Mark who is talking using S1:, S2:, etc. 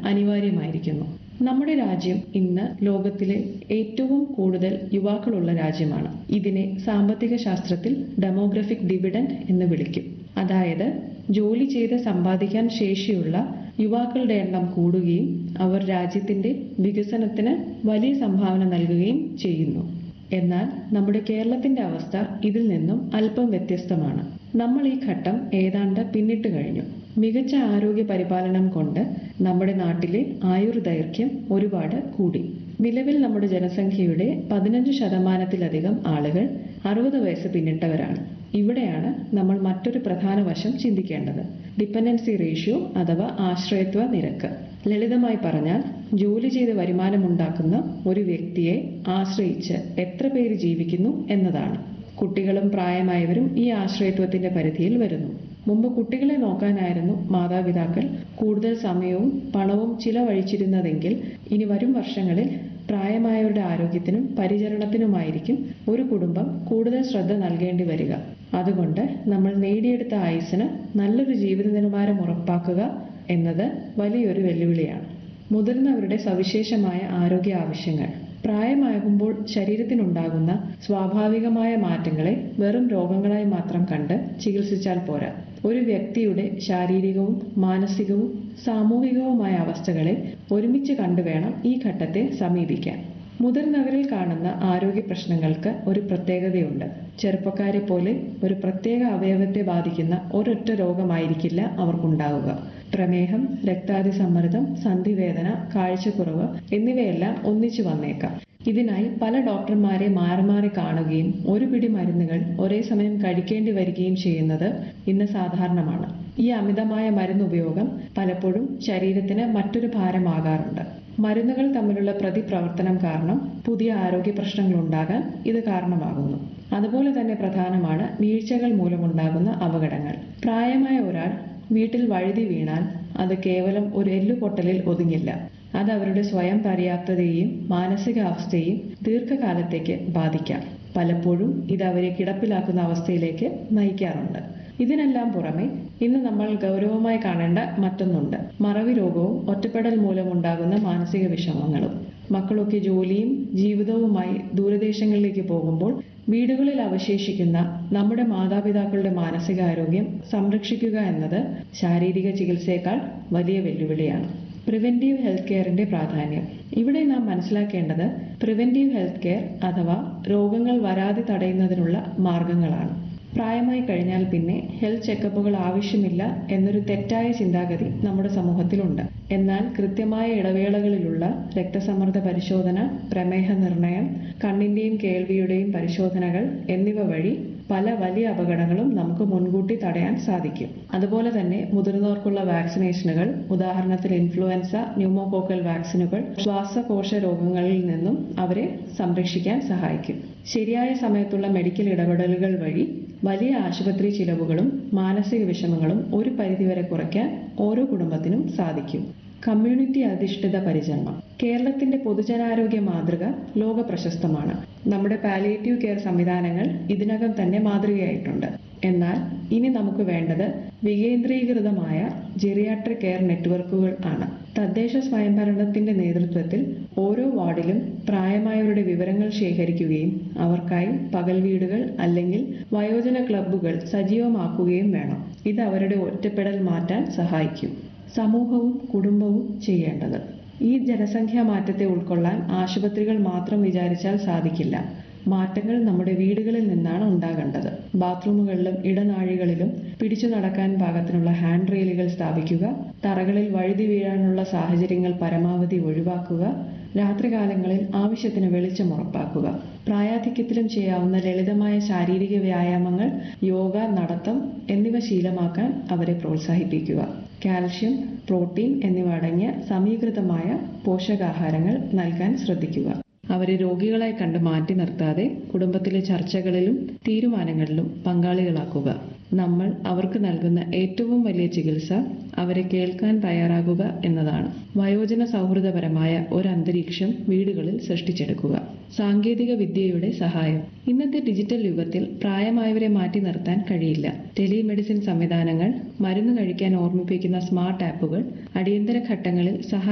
S1: അനിവാര്യമായിരിക്കുന്നു നമ്മുടെ രാജ്യം ഇന്ന് ലോകത്തിലെ ഏറ്റവും കൂടുതൽ യുവാക്കളുള്ള രാജ്യമാണ് ഇതിനെ സാമ്പത്തിക ശാസ്ത്രത്തിൽ ഡെമോഗ്രഫിക് ഡിവിഡൻഡ് എന്ന് വിളിക്കും അതായത് ജോലി ചെയ്ത് സമ്പാദിക്കാൻ ശേഷിയുള്ള യുവാക്കളുടെ എണ്ണം കൂടുകയും അവർ രാജ്യത്തിന്റെ വികസനത്തിന് വലിയ സംഭാവന നൽകുകയും ചെയ്യുന്നു എന്നാൽ നമ്മുടെ കേരളത്തിന്റെ അവസ്ഥ ഇതിൽ നിന്നും അല്പം വ്യത്യസ്തമാണ് നമ്മൾ ഈ ഘട്ടം ഏതാണ്ട് പിന്നിട്ട് കഴിഞ്ഞു മികച്ച ആരോഗ്യ പരിപാലനം കൊണ്ട് നമ്മുടെ നാട്ടിലെ ആയുർദൈർഘ്യം ഒരുപാട് കൂടി നിലവിൽ നമ്മുടെ ജനസംഖ്യയുടെ പതിനഞ്ച് ശതമാനത്തിലധികം ആളുകൾ അറുപത് വയസ്സ് പിന്നിട്ടവരാണ് ഇവിടെയാണ് നമ്മൾ മറ്റൊരു പ്രധാന വശം ചിന്തിക്കേണ്ടത് ഡിപ്പെൻഡൻസി റേഷ്യോ അഥവാ ആശ്രയത്വ നിരക്ക് ലളിതമായി പറഞ്ഞാൽ ജോലി ചെയ്ത് വരുമാനമുണ്ടാക്കുന്ന ഒരു വ്യക്തിയെ ആശ്രയിച്ച് എത്ര പേര് ജീവിക്കുന്നു എന്നതാണ് കുട്ടികളും പ്രായമായവരും ഈ ആശ്രയത്വത്തിന്റെ പരിധിയിൽ വരുന്നു മുമ്പ് കുട്ടികളെ നോക്കാനായിരുന്നു മാതാപിതാക്കൾ കൂടുതൽ സമയവും പണവും ചിലവഴിച്ചിരുന്നതെങ്കിൽ ഇനി വരും വർഷങ്ങളിൽ പ്രായമായവരുടെ ആരോഗ്യത്തിനും പരിചരണത്തിനുമായിരിക്കും ഒരു കുടുംബം കൂടുതൽ ശ്രദ്ധ നൽകേണ്ടി വരിക അതുകൊണ്ട് നമ്മൾ നേടിയെടുത്ത ആയുസ്സിന് നല്ലൊരു ജീവിത നിലവാരം ഉറപ്പാക്കുക എന്നത് വലിയൊരു വെല്ലുവിളിയാണ് മുതിർന്നവരുടെ സവിശേഷമായ ആരോഗ്യ ആവശ്യങ്ങൾ പ്രായമാകുമ്പോൾ ശരീരത്തിനുണ്ടാകുന്ന സ്വാഭാവികമായ മാറ്റങ്ങളെ വെറും രോഗങ്ങളായി മാത്രം കണ്ട് ചികിത്സിച്ചാൽ പോരാ ഒരു വ്യക്തിയുടെ ശാരീരികവും മാനസികവും സാമൂഹികവുമായ അവസ്ഥകളെ ഒരുമിച്ച് കണ്ടുവേണം ഈ ഘട്ടത്തെ സമീപിക്കാൻ മുതിർന്നവരിൽ കാണുന്ന ആരോഗ്യ പ്രശ്നങ്ങൾക്ക് ഒരു പ്രത്യേകതയുണ്ട് ചെറുപ്പക്കാരെ പോലെ ഒരു പ്രത്യേക അവയവത്തെ ബാധിക്കുന്ന ഒരൊറ്റ രോഗമായിരിക്കില്ല അവർക്കുണ്ടാവുക പ്രമേഹം രക്താതിസമ്മർദ്ദം സന്ധിവേദന കാഴ്ചക്കുറവ് എന്നിവയെല്ലാം ഒന്നിച്ചു വന്നേക്കാം ഇതിനായി പല ഡോക്ടർമാരെ മാറി മാറി കാണുകയും ഒരു പിടി മരുന്നുകൾ ഒരേ സമയം കഴിക്കേണ്ടി വരികയും ചെയ്യുന്നത് ഇന്ന് സാധാരണമാണ് ഈ അമിതമായ മരുന്ന് ഉപയോഗം പലപ്പോഴും ശരീരത്തിന് മറ്റൊരു ഭാരമാകാറുണ്ട് മരുന്നുകൾ തമ്മിലുള്ള പ്രതിപ്രവർത്തനം കാരണം പുതിയ ആരോഗ്യ പ്രശ്നങ്ങൾ ഉണ്ടാകാൻ ഇത് കാരണമാകുന്നു അതുപോലെ തന്നെ പ്രധാനമാണ് വീഴ്ചകൾ മൂലമുണ്ടാകുന്ന അപകടങ്ങൾ പ്രായമായ ഒരാൾ വീട്ടിൽ വഴുതി വീണാൽ അത് കേവലം ഒരു എല്ലുപൊട്ടലിൽ ഒതുങ്ങില്ല അത് അവരുടെ സ്വയം പര്യാപ്തതയെയും മാനസികാവസ്ഥയെയും ദീർഘകാലത്തേക്ക് ബാധിക്കാം പലപ്പോഴും ഇത് അവരെ കിടപ്പിലാക്കുന്ന അവസ്ഥയിലേക്ക് നയിക്കാറുണ്ട് ഇതിനെല്ലാം പുറമെ ഇന്ന് നമ്മൾ ഗൗരവമായി കാണേണ്ട മറ്റൊന്നുണ്ട് മറവി രോഗവും ഒറ്റപ്പെടൽ മൂലമുണ്ടാകുന്ന മാനസിക വിഷമങ്ങളും മക്കളൊക്കെ ജോലിയും ജീവിതവുമായി ദൂരദേശങ്ങളിലേക്ക് പോകുമ്പോൾ വീടുകളിൽ അവശേഷിക്കുന്ന നമ്മുടെ മാതാപിതാക്കളുടെ മാനസികാരോഗ്യം സംരക്ഷിക്കുക എന്നത് ശാരീരിക ചികിത്സയേക്കാൾ വലിയ വെല്ലുവിളിയാണ് പ്രിവെന്റീവ് ഹെൽത്ത് കെയറിന്റെ പ്രാധാന്യം ഇവിടെ നാം മനസ്സിലാക്കേണ്ടത് പ്രിവെന്റീവ് ഹെൽത്ത് കെയർ അഥവാ രോഗങ്ങൾ വരാതെ തടയുന്നതിനുള്ള മാർഗങ്ങളാണ് പ്രായമായി കഴിഞ്ഞാൽ പിന്നെ ഹെൽത്ത് ചെക്കപ്പുകൾ ആവശ്യമില്ല എന്നൊരു തെറ്റായ ചിന്താഗതി നമ്മുടെ സമൂഹത്തിലുണ്ട് എന്നാൽ കൃത്യമായ ഇടവേളകളിലുള്ള രക്തസമ്മർദ്ദ പരിശോധന പ്രമേഹ നിർണയം കണ്ണിന്റെയും കേൾവിയുടെയും പരിശോധനകൾ എന്നിവ വഴി പല വലിയ അപകടങ്ങളും നമുക്ക് മുൻകൂട്ടി തടയാൻ സാധിക്കും അതുപോലെ തന്നെ മുതിർന്നവർക്കുള്ള വാക്സിനേഷനുകൾ ഉദാഹരണത്തിന് ഇൻഫ്ലുവൻസ ന്യൂമോകോക്കൽ വാക്സിനുകൾ ശ്വാസകോശ രോഗങ്ങളിൽ നിന്നും അവരെ സംരക്ഷിക്കാൻ സഹായിക്കും ശരിയായ സമയത്തുള്ള മെഡിക്കൽ ഇടപെടലുകൾ വഴി വലിയ ആശുപത്രി ചിലവുകളും മാനസിക വിഷമങ്ങളും ഒരു പരിധിവരെ കുറയ്ക്കാൻ ഓരോ കുടുംബത്തിനും സാധിക്കും കമ്മ്യൂണിറ്റി അധിഷ്ഠിത പരിചരണം കേരളത്തിന്റെ പൊതുജനാരോഗ്യ മാതൃക ലോക പ്രശസ്തമാണ് നമ്മുടെ പാലിയേറ്റീവ് കെയർ സംവിധാനങ്ങൾ ഇതിനകം തന്നെ മാതൃകയായിട്ടുണ്ട് എന്നാൽ ഇനി നമുക്ക് വേണ്ടത് വികേന്ദ്രീകൃതമായ ജെറിയാട്രിക് കെയർ നെറ്റ്വർക്കുകൾ ആണ് തദ്ദേശ സ്വയംഭരണത്തിന്റെ നേതൃത്വത്തിൽ ഓരോ വാർഡിലും പ്രായമായവരുടെ വിവരങ്ങൾ ശേഖരിക്കുകയും അവർക്കായി പകൽ വീടുകൾ അല്ലെങ്കിൽ വയോജന ക്ലബ്ബുകൾ സജീവമാക്കുകയും വേണം ഇത് അവരുടെ ഒറ്റപ്പെടൽ മാറ്റാൻ സഹായിക്കും സമൂഹവും കുടുംബവും ചെയ്യേണ്ടത് ഈ ജനസംഖ്യാ മാറ്റത്തെ ഉൾക്കൊള്ളാൻ ആശുപത്രികൾ മാത്രം വിചാരിച്ചാൽ സാധിക്കില്ല മാറ്റങ്ങൾ നമ്മുടെ വീടുകളിൽ നിന്നാണ് ഉണ്ടാകേണ്ടത് ബാത്റൂമുകളിലും ഇടനാഴികളിലും പിടിച്ചു നടക്കാൻ പാകത്തിനുള്ള ഹാൻഡ് റെയിലുകൾ സ്ഥാപിക്കുക തറകളിൽ വഴുതി വീഴാനുള്ള സാഹചര്യങ്ങൾ പരമാവധി ഒഴിവാക്കുക രാത്രികാലങ്ങളിൽ ആവശ്യത്തിന് വെളിച്ചം ഉറപ്പാക്കുക പ്രായാധിക്യത്തിലും ചെയ്യാവുന്ന ലളിതമായ ശാരീരിക വ്യായാമങ്ങൾ യോഗ നടത്തം എന്നിവ ശീലമാക്കാൻ അവരെ പ്രോത്സാഹിപ്പിക്കുക കാൽഷ്യം പ്രോട്ടീൻ എന്നിവ അടങ്ങിയ സമീകൃതമായ പോഷകാഹാരങ്ങൾ നൽകാൻ ശ്രദ്ധിക്കുക അവരെ രോഗികളായി കണ്ട് മാറ്റി നിർത്താതെ കുടുംബത്തിലെ ചർച്ചകളിലും തീരുമാനങ്ങളിലും പങ്കാളികളാക്കുക നമ്മൾ അവർക്ക് നൽകുന്ന ഏറ്റവും വലിയ ചികിത്സ അവരെ കേൾക്കാൻ തയ്യാറാകുക എന്നതാണ് വയോജന സൗഹൃദപരമായ ഒരു അന്തരീക്ഷം വീടുകളിൽ സൃഷ്ടിച്ചെടുക്കുക സാങ്കേതിക വിദ്യയുടെ സഹായം ഇന്നത്തെ ഡിജിറ്റൽ യുഗത്തിൽ പ്രായമായവരെ മാറ്റി നിർത്താൻ കഴിയില്ല ടെലിമെഡിസിൻ സംവിധാനങ്ങൾ മരുന്ന് കഴിക്കാൻ ഓർമ്മിപ്പിക്കുന്ന സ്മാർട്ട് ആപ്പുകൾ അടിയന്തര ഘട്ടങ്ങളിൽ സഹായ